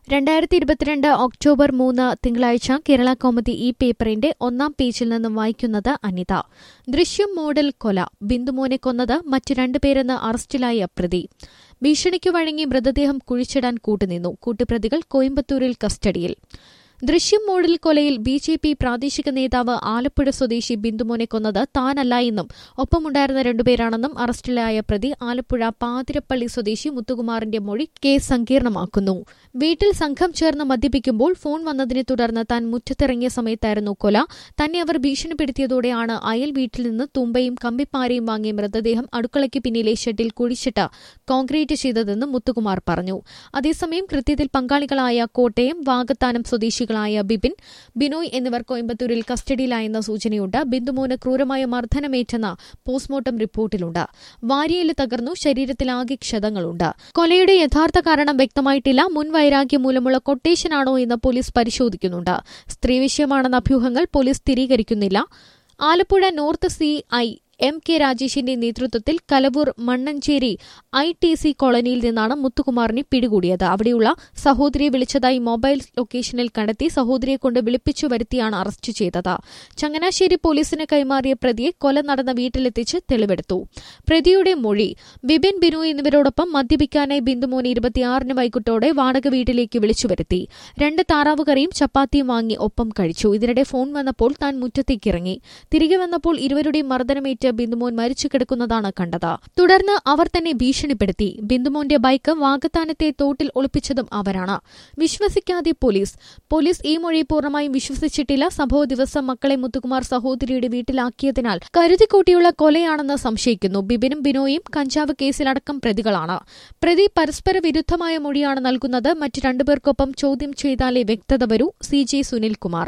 രണ്ടായിരത്തി ഇരുപത്തിരണ്ട് ഒക്ടോബർ മൂന്ന് തിങ്കളാഴ്ച കേരള കൗമുദി ഈ പേപ്പറിന്റെ ഒന്നാം പേജിൽ നിന്നും വായിക്കുന്നത് അനിത ദൃശ്യം മോഡൽ കൊല ബിന്ദുമോനെ കൊന്നത് മറ്റു രണ്ടുപേരെന്ന് അറസ്റ്റിലായ പ്രതി ഭീഷണിക്ക് വഴങ്ങി മൃതദേഹം കുഴിച്ചിടാൻ കൂട്ടുനിന്നു കൂട്ടുപ്രതികൾ കോയമ്പത്തൂരിൽ കസ്റ്റഡിയിൽ ദൃശ്യം മോഡൽ കൊലയിൽ ബി ജെ പി പ്രാദേശിക നേതാവ് ആലപ്പുഴ സ്വദേശി ബിന്ദുമോനെ കൊന്നത് താനല്ല എന്നും ഒപ്പമുണ്ടായിരുന്ന രണ്ടുപേരാണെന്നും അറസ്റ്റിലായ പ്രതി ആലപ്പുഴ പാതിരപ്പള്ളി സ്വദേശി മുത്തുകുമാറിന്റെ മൊഴി കേസ് സങ്കീർണമാക്കുന്നു വീട്ടിൽ സംഘം ചേർന്ന് മദ്യപിക്കുമ്പോൾ ഫോൺ വന്നതിനെ തുടർന്ന് താൻ മുറ്റത്തിറങ്ങിയ സമയത്തായിരുന്നു കൊല തന്നെ അവർ ഭീഷണിപ്പെടുത്തിയതോടെയാണ് അയൽ വീട്ടിൽ നിന്ന് തുമ്പയും കമ്പിപ്പാരയും വാങ്ങിയ മൃതദേഹം അടുക്കളയ്ക്ക് പിന്നിലെ ഷെഡിൽ കുഴിച്ചിട്ട് കോൺക്രീറ്റ് ചെയ്തതെന്ന് മുത്തുകുമാർ പറഞ്ഞു അതേസമയം കൃത്യത്തിൽ പങ്കാളികളായ കോട്ടയം വാകത്താനം സ്വദേശികളായ ബിപിൻ ബിനോയ് എന്നിവർ കോയമ്പത്തൂരിൽ കസ്റ്റഡിയിലായെന്ന സൂചനയുണ്ട് ബിന്ദുമോന് ക്രൂരമായ മർദ്ദനമേറ്റെന്ന പോസ്റ്റ്മോർട്ടം റിപ്പോർട്ടിലുണ്ട് വാരിയല് തകർന്നു ശരീരത്തിലാകെ ക്ഷതങ്ങളുണ്ട് കൊലയുടെ യഥാർത്ഥ കാരണം വ്യക്തമായിട്ടില്ല മുൻ വൈരാഗ്യം മൂലമുള്ള കൊട്ടേഷനാണോ എന്ന് പോലീസ് പരിശോധിക്കുന്നുണ്ട് സ്ത്രീ വിഷയമാണെന്ന അഭ്യൂഹങ്ങൾ പോലീസ് സ്ഥിരീകരിക്കുന്നില്ല Alappuzha north C I M K രാജേഷിന്റെ നേതൃത്വത്തിൽ Kalavoor Mannancherry I T C കോളനിയിൽ നിന്നാണ് മുത്തുകുമാറിനെ പിടികൂടിയത് അവിടെയുള്ള സഹോദരിയെ വിളിച്ചതായി മൊബൈൽ ലൊക്കേഷനിൽ കണ്ടെത്തി സഹോദരിയെ കൊണ്ട് വിളിപ്പിച്ചു വരുത്തിയാണ് അറസ്റ്റ് ചെയ്തത് ചങ്ങനാശ്ശേരി പോലീസിന് കൈമാറിയ പ്രതിയെ കൊല നടന്ന വീട്ടിലെത്തിച്ച് തെളിവെടുത്തു പ്രതിയുടെ മൊഴി ബിബിൻ ബിനു എന്നിവരോടൊപ്പം മദ്യപിക്കാനായി ബിന്ദുമോനെ ഇരുപത്തിയാറിന് വൈകിട്ടോടെ വാടക വീട്ടിലേക്ക് വിളിച്ചു വരുത്തി രണ്ട് താറാവ് കറിയും ചപ്പാത്തിയും വാങ്ങി ഒപ്പം കഴിച്ചു ഇതിനിടെ ഫോൺ വന്നപ്പോൾ താൻ മുറ്റത്തേക്കിറങ്ങി തിരികെ വന്നപ്പോൾ ഇരുവരുടെയും മർദ്ദനമേറ്റ് ബിന്ദുമോൻ മരിച്ചു കിടക്കുന്നതാണ് കണ്ടത് തുടർന്ന് അവർ തന്നെ ഭീഷണിപ്പെടുത്തി ബിന്ദുമോന്റെ ബൈക്ക് വാഗത്താനത്തെ തോട്ടിൽ ഒളിപ്പിച്ചതും അവരാണ് വിശ്വസിക്കാതെ പോലീസ് പോലീസ് ഈ മൊഴി പൂർണ്ണമായും വിശ്വസിച്ചിട്ടില്ല സംഭവ ദിവസം മക്കളെ മുത്തുകുമാർ സഹോദരിയുടെ വീട്ടിലാക്കിയതിനാൽ കരുതിക്കൂട്ടിയുള്ള കൊലയാണെന്ന് സംശയിക്കുന്നു ബിബിനും ബിനോയും കഞ്ചാവ് കേസിലടക്കം പ്രതികളാണ് പ്രതി പരസ്പര വിരുദ്ധമായ മൊഴിയാണ് നൽകുന്നത് മറ്റ് രണ്ടുപേർക്കൊപ്പം ചോദ്യം ചെയ്താലേ വ്യക്തത വരൂ സി ജെ സുനിൽകുമാർ